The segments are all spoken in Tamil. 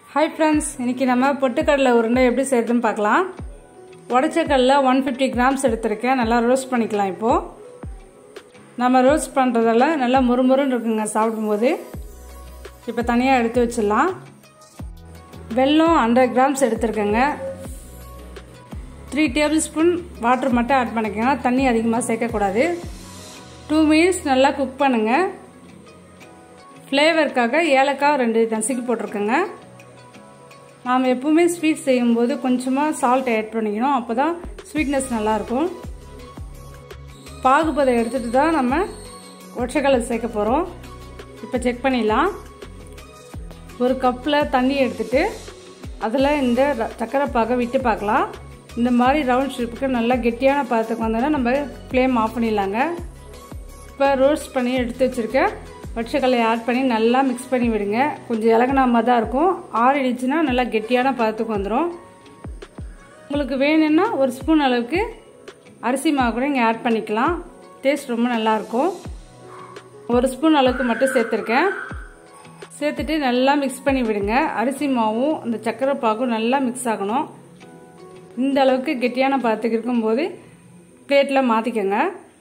ஹாய் ஃப்ரெண்ட்ஸ் இன்றைக்கி நம்ம பொட்டுக்கடலை உருண்டை எப்படி செய்யறதுன்னு பார்க்கலாம் உடச்ச கடலை ஒன் ஃபிஃப்டி கிராம்ஸ் எடுத்திருக்கேன் நல்லா ரோஸ்ட் பண்ணிக்கலாம் இப்போது நம்ம ரோஸ்ட் பண்ணுறதால நல்லா முறுமுறுன்னு இருக்குங்க சாப்பிடும்போது இப்போ தனியாக எடுத்து வச்சிடலாம் வெல்லம் ஹண்ட்ரட் கிராம்ஸ் எடுத்துருக்கேங்க த்ரீ டேபிள் ஸ்பூன் வாட்டர் மட்டும் ஆட் பண்ணிக்கோங்க தண்ணி அதிகமாக சேர்க்கக்கூடாது டூ மினிட்ஸ் நல்லா குக் பண்ணுங்கள் ஃப்ளேவருக்காக ஏலக்காய் ரெண்டு நசுக்கி போட்டிருக்கேங்க நாம் எப்பவுமே ஸ்வீட் செய்யும்போது கொஞ்சமாக சால்ட் ஆட் பண்ணிக்கணும் அப்போ தான் ஸ்வீட்னஸ் நல்லாயிருக்கும் பாகுபதம் எடுத்துகிட்டு தான் நம்ம ஒற்றைக்கடலை சேர்க்க போகிறோம் இப்போ செக் பண்ணிடலாம் ஒரு கப்பில் தண்ணி எடுத்துட்டு அதில் இந்த சக்கரை பாகை விட்டு பார்க்கலாம் இந்த மாதிரி ரவுண்ட் ஷேப்புக்கு நல்லா கெட்டியான பதத்துக்கு வந்தோன்னா நம்ம ஃப்ளேம் ஆஃப் பண்ணிடலாங்க இப்போ ரோஸ்ட் பண்ணி எடுத்து வச்சுருக்கேன் பச்சைக்கல்லை ஆட் பண்ணி நல்லா மிக்ஸ் பண்ணி விடுங்க கொஞ்சம் இலகுனாம தான் இருக்கும் ஆறிடுச்சுன்னா நல்லா கெட்டியான பதத்துக்கு வந்துடும் உங்களுக்கு வேணும்னா ஒரு ஸ்பூன் அளவுக்கு அரிசி மாவு கூட இங்கே ஆட் பண்ணிக்கலாம் டேஸ்ட் ரொம்ப நல்லாயிருக்கும் ஒரு ஸ்பூன் அளவுக்கு மட்டும் சேர்த்துருக்கேன் சேர்த்துட்டு நல்லா மிக்ஸ் பண்ணி விடுங்க அரிசி மாவும் அந்த சக்கரை பாகும் நல்லா மிக்ஸ் ஆகணும் இந்த அளவுக்கு கெட்டியான பதத்துக்கு இருக்கும்போது பிளேட்டில் மாற்றிக்கோங்க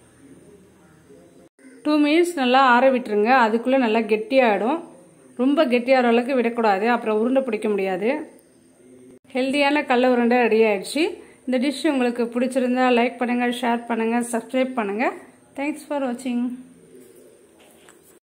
டூ மினிட்ஸ் நல்லா ஆற விட்டுருங்க அதுக்குள்ளே நல்லா கெட்டியாகிடும் ரொம்ப கெட்டியாகிற அளவுக்கு விடக்கூடாது அப்புறம் உருண்டை பிடிக்க முடியாது ஹெல்த்தியான கடல உருண்டை ரெடி ஆயிடுச்சு இந்த டிஷ் உங்களுக்கு பிடிச்சிருந்தா லைக் பண்ணுங்கள் ஷேர் பண்ணுங்கள் சப்ஸ்கிரைப் பண்ணுங்கள் தேங்க்ஸ் ஃபார் வாட்சிங்